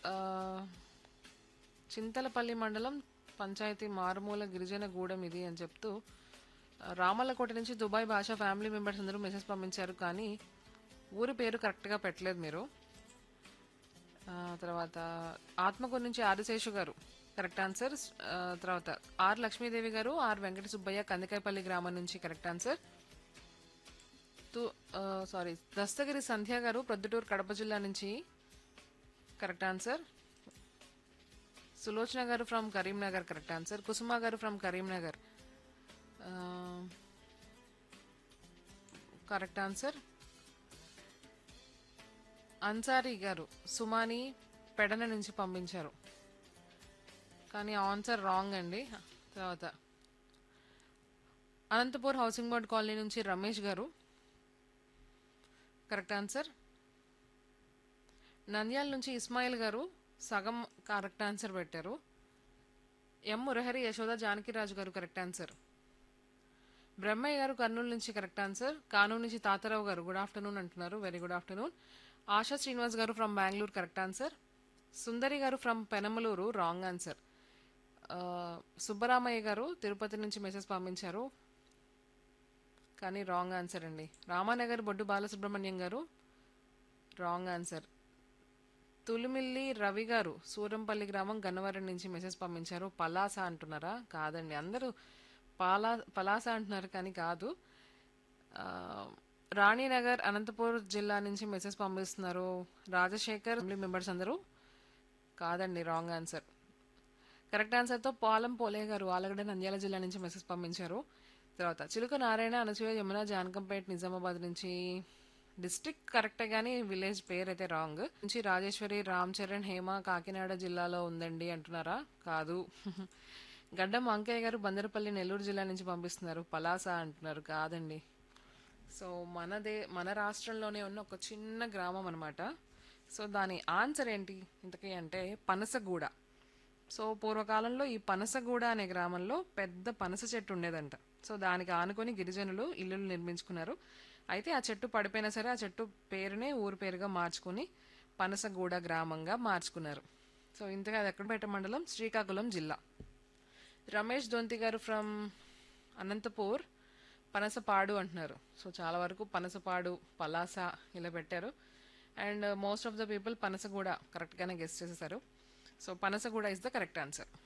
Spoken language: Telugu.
ఆ, చింతలపల్లి మండలం పంచాయతీ మారుమూల గిరిజన గూడెం ఇది అని చెప్తూ ఆ, రామల్లకోట నుంచి దుబాయ్ భాష ఫ్యామిలీ మెంబర్స్ అందరూ మెసేజ్ పంపించారు కానీ ఊరి పేరు కరెక్ట్గా పెట్టలేదు మీరు ఆ, తర్వాత ఆత్మకూరు నుంచి ఆదిశేషు గారు కరెక్ట్ ఆన్సర్ ఆ, తర్వాత ఆర్ లక్ష్మీదేవి గారు ఆర్ వెంకట సుబ్బయ్య కందికాయపల్లి గ్రామం నుంచి కరెక్ట్ ఆన్సర్ తు సారీ దస్తగిరి సంధ్య గారు ప్రొద్దుటూరు కడప జిల్లా నుంచి correct answer Sulochana garu from Karimnagar correct answer Kusuma garu from Karimnagar correct answer Ansari garu Sumani Pedana నుంచి పంపించారు కానీ ఆన్సర్ రాంగ్ అండి తర్వాత అనంతపూర్ హౌసింగ్ బోర్డ్ కాలనీ నుంచి రమేష్ గారు కరెక్ట్ ఆన్సర్ నంద్యాల నుంచి ఇస్మాయిల్ గారు సగం కరెక్ట్ ఆన్సర్ పెట్టారు ఎం మురహరి యశోద జానకిరాజు గారు కరెక్ట్ ఆన్సర్ బ్రహ్మయ్య గారు కర్నూలు నుంచి కరెక్ట్ ఆన్సర్ కానూరు నుంచి తాతారావు గారు గుడ్ ఆఫ్టర్నూన్ అంటున్నారు very good afternoon Asha Srinivas garu from Bengaluru correct answer Sundari garu from Penamaluru wrong answer Subbaramaiah garu Tirupati నుంచి మెసేజ్ పంపించారు కానీ రాంగ్ ఆన్సర్ అండి రామానగర్ బొడ్డు బాలసుబ్రహ్మణ్యం గారు రాంగ్ ఆన్సర్ తులిమిల్లి రవి గారు సూరంపల్లి గ్రామం గన్నవరం నుంచి మెసేజ్ పంపించారు పలాస అంటున్నారా కాదండి అందరూ పాలా పలాస అంటున్నారు కానీ కాదు ఆ, రాణినగర్ అనంతపూర్ జిల్లా నుంచి మెసేజ్ పంపిస్తున్నారు రాజశేఖర్ ఫ్యామిలీ మెంబర్స్ అందరూ కాదండి రాంగ్ ఆన్సర్ కరెక్ట్ ఆన్సర్తో పాలం పోలే గారు ఆలగడ్డ నంద్యాల జిల్లా నుంచి మెసేజ్ పంపించారు తర్వాత చిలుక నారాయణ అనసూయ యమున జానకంపేట్ నిజామాబాద్ నుంచి డిస్ట్రిక్ట్ కరెక్టే కానీ విలేజ్ పేరు అయితే రాంగ్ నుంచి రాజేశ్వరి రామ్ చరణ్ హేమ కాకినాడ జిల్లాలో ఉందండి అంటున్నారా కాదు గడ్డం అంకయ్య గారు బందరపల్లి నెల్లూరు జిల్లా నుంచి పంపిస్తున్నారు పలాస అంటున్నారు కాదండి సో మనదే మన రాష్ట్రంలోనే ఉన్న ఒక చిన్న గ్రామం అనమాట సో దాని ఆన్సర్ ఏంటి ఇంతకీ అంటే పనసగూడ సో పూర్వకాలంలో ఈ పనసగూడ అనే గ్రామంలో పెద్ద పనస చెట్టు ఉండేదంట సో దానికి ఆనుకొని గిరిజనులు ఇల్లులు నిర్మించుకున్నారు అయితే ఆ చెట్టు పడిపోయినా సరే ఆ చెట్టు పేరునే ఊరు పేరుగా మార్చుకుని పనసగూడ గ్రామంగా మార్చుకున్నారు సో ఇంతగా అది ఎక్కడపేట మండలం శ్రీకాకుళం జిల్లా రమేష్ దొంతి గారు ఫ్రమ్ అనంతపూర్ పనసపాడు అంటున్నారు సో చాలా వరకు పనసపాడు పలాస ఇలా పెట్టారు and most of the people Panasaguda కరెక్ట్గానే గెస్ట్ చేసేసారు so Panasaguda is the correct answer